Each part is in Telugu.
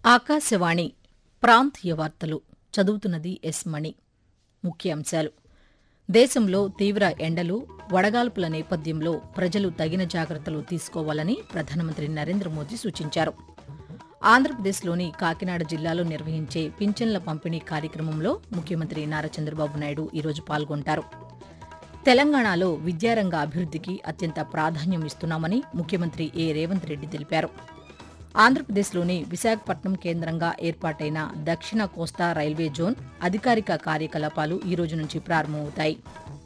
ఆకాశవాణి ప్రాంతీయ వార్తలు చదువుతున్నది ఎస్ మణి ముఖ్యాంశాలు దేశంలో తీవ్ర ఎండలు వడగాల్పుల నేపథ్యంలో ప్రజలు తగిన జాగ్రత్తలు తీసుకోవాలని ప్రధానమంత్రి నరేంద్ర మోదీ సూచించారు ఆంధ్రప్రదేశ్లోని కాకినాడ జిల్లాలో నిర్వహించే పింఛన్ల పంపిణీ కార్యక్రమంలో ముఖ్యమంత్రి నారా చంద్రబాబు నాయుడు ఈరోజు పాల్గొంటారు తెలంగాణలో విద్యారంగ అభివృద్దికి అత్యంత ప్రాధాన్యం ఇస్తున్నామని ముఖ్యమంత్రి ఏ రేవంత్ రెడ్డి తెలిపారు ఆంధ్రప్రదేశ్లోని విశాఖపట్నం కేంద్రంగా ఏర్పాటైన దక్షిణ కోస్తా రైల్వే జోన్ అధికారిక కార్యకలాపాలు ఈ రోజు నుంచి ప్రారంభమవుతాయి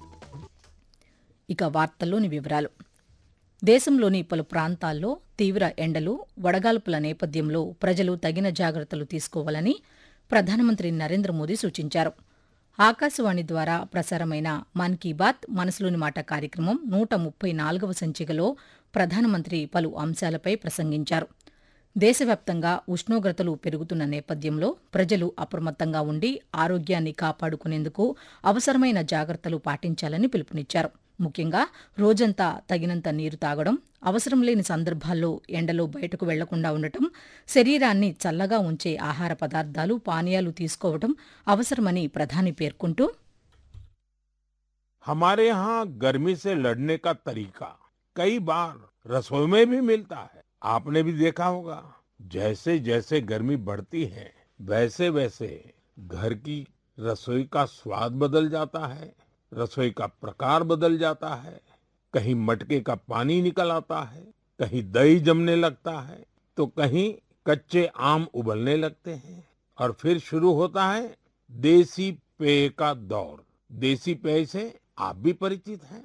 ఇక వార్తల్లోని వివరాలు దేశంలోని పలు ప్రాంతాల్లో తీవ్ర ఎండలు వడగాల్పుల నేపథ్యంలో ప్రజలు తగిన జాగ్రత్తలు తీసుకోవాలని ప్రధానమంత్రి నరేంద్ర మోదీ సూచించారు ఆకాశవాణి ద్వారా ప్రసారమైన మన్ కీ బాత్ మనసులోని మాట కార్యక్రమం నూట ముప్పై నాలుగవ సంచికలో ప్రధానమంత్రి పలు అంశాలపై ప్రసంగించారు దేశవ్యాప్తంగా ఉష్ణోగ్రతలు పెరుగుతున్న నేపథ్యంలో ప్రజలు అప్రమత్తంగా ఉండి ఆరోగ్యాన్ని కాపాడుకునేందుకు అవసరమైన జాగ్రత్తలు పాటించాలని పిలుపునిచ్చారు ముఖ్యంగా రోజంతా తగినంత నీరు తాగడం అవసరం లేని సందర్భాల్లో ఎండలో బయటకు వెళ్లకుండా ఉండటం శరీరాన్ని చల్లగా ఉంచే ఆహార పదార్థాలు పానీయాలు తీసుకోవడం అవసరమని ప్రధాని పేర్కొంటూ हमारे यहाँ गर्मी से लड़ने का तरीका कई बार रसोई में भी मिलता है आपने भी देखा होगा जैसे जैसे गर्मी बढ़ती है वैसे वैसे घर की रसोई का स्वाद बदल जाता है रसोई का प्रकार बदल जाता है कहीं मटके का पानी निकल आता है कहीं दही जमने लगता है तो कहीं कच्चे आम उबलने लगते हैं और फिर शुरू होता है देसी पेय का दौर देसी पेय से आप भी परिचित हैं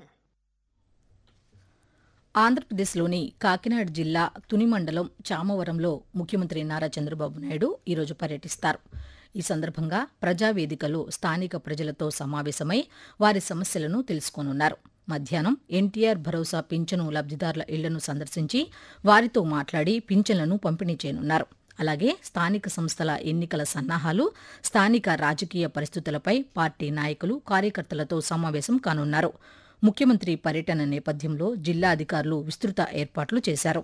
ఆంధ్రప్రదేశ్లోని కాకినాడ జిల్లా తుని మండలం చామవరంలో ముఖ్యమంత్రి నారా చంద్రబాబు నాయుడు ఈరోజు పర్యటిస్తారు ఈ సందర్భంగా ప్రజావేదికలో స్థానిక ప్రజలతో సమావేశమై వారి సమస్యలను తెలుసుకోనున్నారు మధ్యాహ్నం ఎన్టీఆర్ భరోసా పింఛను లబ్దిదారుల ఇళ్లను సందర్శించి వారితో మాట్లాడి పింఛన్లను పంపిణీ చేయనున్నారు అలాగే స్థానిక సంస్థల ఎన్నికల సన్నాహాలు స్థానిక రాజకీయ పరిస్థితులపై పార్టీ నాయకులు కార్యకర్తలతో సమావేశం కానున్నారు ముఖ్యమంత్రి పర్యటన నేపథ్యంలో జిల్లా అధికారులు విస్తృత ఏర్పాట్లు చేశారు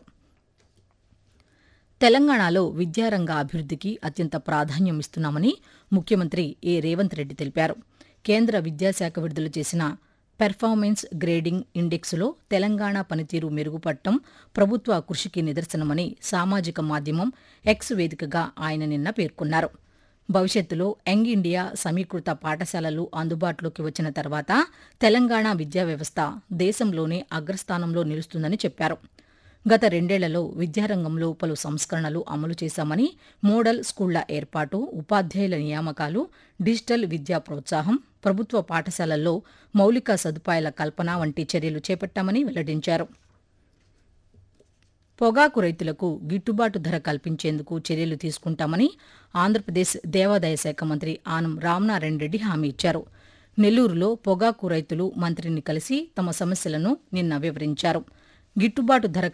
తెలంగాణలో విద్యారంగ అభివృద్దికి అత్యంత ప్రాధాన్యం ఇస్తున్నామని ముఖ్యమంత్రి ఏ రేవంత్ రెడ్డి తెలిపారు కేంద్ర విద్యాశాఖ విడుదల చేసిన పెర్ఫార్మెన్స్ గ్రేడింగ్ ఇండెక్స్లో తెలంగాణ పనితీరు మెరుగుపడటం ప్రభుత్వ కృషికి నిదర్శనమని సామాజిక మాధ్యమం ఎక్స్ వేదికగా ఆయన నిన్న పేర్కొన్నారు భవిష్యత్తులో యంగ్ ఇండియా సమీకృత పాఠశాలలు అందుబాటులోకి వచ్చిన తర్వాత తెలంగాణ విద్యా వ్యవస్థ దేశంలోనే అగ్రస్థానంలో నిలుస్తుందని చెప్పారు గత రెండేళ్లలో విద్యారంగంలో పలు సంస్కరణలు అమలు చేశామని మోడల్ స్కూళ్ల ఏర్పాటు ఉపాధ్యాయుల నియామకాలు డిజిటల్ విద్యా ప్రోత్సాహం ప్రభుత్వ పాఠశాలల్లో మౌలిక సదుపాయాల కల్పన వంటి చర్యలు చేపట్టామని వెల్లడించారు పొగాకు రైతులకు గిట్టుబాటు ధర కల్పించేందుకు చర్యలు తీసుకుంటామని ఆంధ్రప్రదేశ్ దేవాదాయ శాఖ మంత్రి ఆనం రామనారాయణ రెడ్డి హామీ ఇచ్చారు నెల్లూరులో పొగాకు రైతులు మంత్రిని కలిసి తమ సమస్యలను నిన్న వివరించారు గిట్టుబాటు ధర